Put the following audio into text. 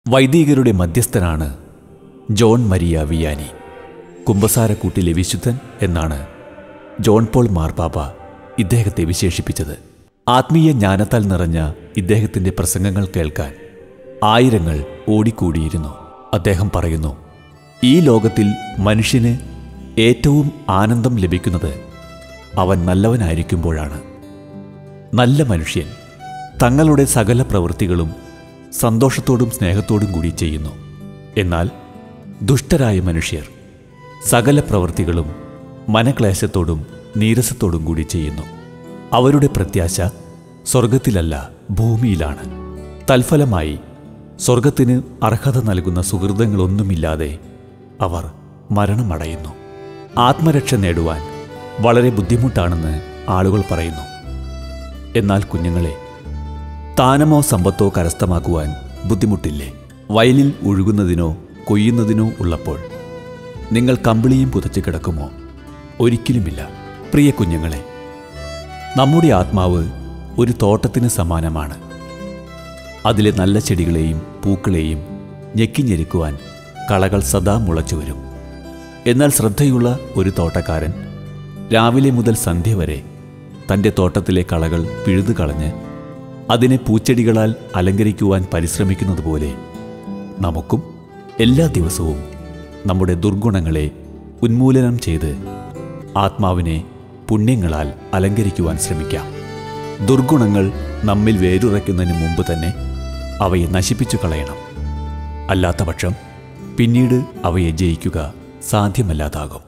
വൈദികരുടെ മധ്യസ്ഥനാണ് John Maria Vianney കുമ്പസാരക്കൂട്ടിലെ വിശുദ്ധൻ എന്നാണ് ജോൺ പോൾ മാർപ്പാപ്പ ഇദ്ദേഹത്തെ വിശേഷിപ്പിച്ചത് ആത്മീയ ജ്ഞാനത്താൽ നിറഞ്ഞ ഇദ്ദേഹത്തിൻ്റെ പ്രസംഗങ്ങൾ കേൾക്കാൻ ആയിരങ്ങൾ ഓടിക്കൂടിയിരുന്നു അദ്ദേഹം പറയുന്നു ഈ ലോകത്തിൽ മനുഷ്യന് ഏറ്റവും ആനന്ദം ലഭിക്കുന്നത് അവൻ നല്ലവനായിരിക്കുമ്പോഴാണ് നല്ല മനുഷ്യൻ തങ്ങളുടെ സകല പ്രവൃത്തികളും സന്തോഷത്തോടും സ്നേഹത്തോടും കൂടി ചെയ്യുന്നു എന്നാൽ ദുഷ്ടരായ മനുഷ്യർ സകല പ്രവൃത്തികളും മനക്ലേശത്തോടും നീരസത്തോടും കൂടി ചെയ്യുന്നു അവരുടെ പ്രത്യാശ സ്വർഗത്തിലല്ല ഭൂമിയിലാണ് തൽഫലമായി സ്വർഗത്തിന് അർഹത നൽകുന്ന സുഹൃതങ്ങളൊന്നുമില്ലാതെ അവർ മരണമടയുന്നു ആത്മരക്ഷ നേടുവാൻ വളരെ ബുദ്ധിമുട്ടാണെന്ന് ആളുകൾ പറയുന്നു എന്നാൽ കുഞ്ഞുങ്ങളെ സ്ഥാനമോ സമ്പത്തോ കരസ്ഥമാക്കുവാൻ ബുദ്ധിമുട്ടില്ലേ വയലിൽ ഒഴുകുന്നതിനോ കൊയ്യുന്നതിനോ ഉള്ളപ്പോൾ നിങ്ങൾ കമ്പിളിയും പുതച്ച് കിടക്കുമോ ഒരിക്കലുമില്ല പ്രിയ കുഞ്ഞുങ്ങളെ നമ്മുടെ ആത്മാവ് ഒരു തോട്ടത്തിന് സമാനമാണ് അതിലെ നല്ല ചെടികളെയും പൂക്കളെയും ഞെക്കിഞ്ഞെരുക്കുവാൻ കളകൾ സദാ മുളച്ചു വരും എന്നാൽ ശ്രദ്ധയുള്ള ഒരു തോട്ടക്കാരൻ രാവിലെ മുതൽ സന്ധ്യ വരെ തൻ്റെ തോട്ടത്തിലെ കളകൾ പിഴുതു കളഞ്ഞ് അതിനെ പൂച്ചെടികളാൽ അലങ്കരിക്കുവാൻ പരിശ്രമിക്കുന്നത് പോലെ നമുക്കും എല്ലാ ദിവസവും നമ്മുടെ ദുർഗുണങ്ങളെ ഉന്മൂലനം ചെയ്ത് ആത്മാവിനെ പുണ്യങ്ങളാൽ അലങ്കരിക്കുവാൻ ശ്രമിക്കാം ദുർഗുണങ്ങൾ നമ്മിൽ വേരുറയ്ക്കുന്നതിന് മുമ്പ് തന്നെ അവയെ നശിപ്പിച്ചു കളയണം അല്ലാത്തപക്ഷം പിന്നീട് അവയെ ജയിക്കുക സാധ്യമല്ലാതാകും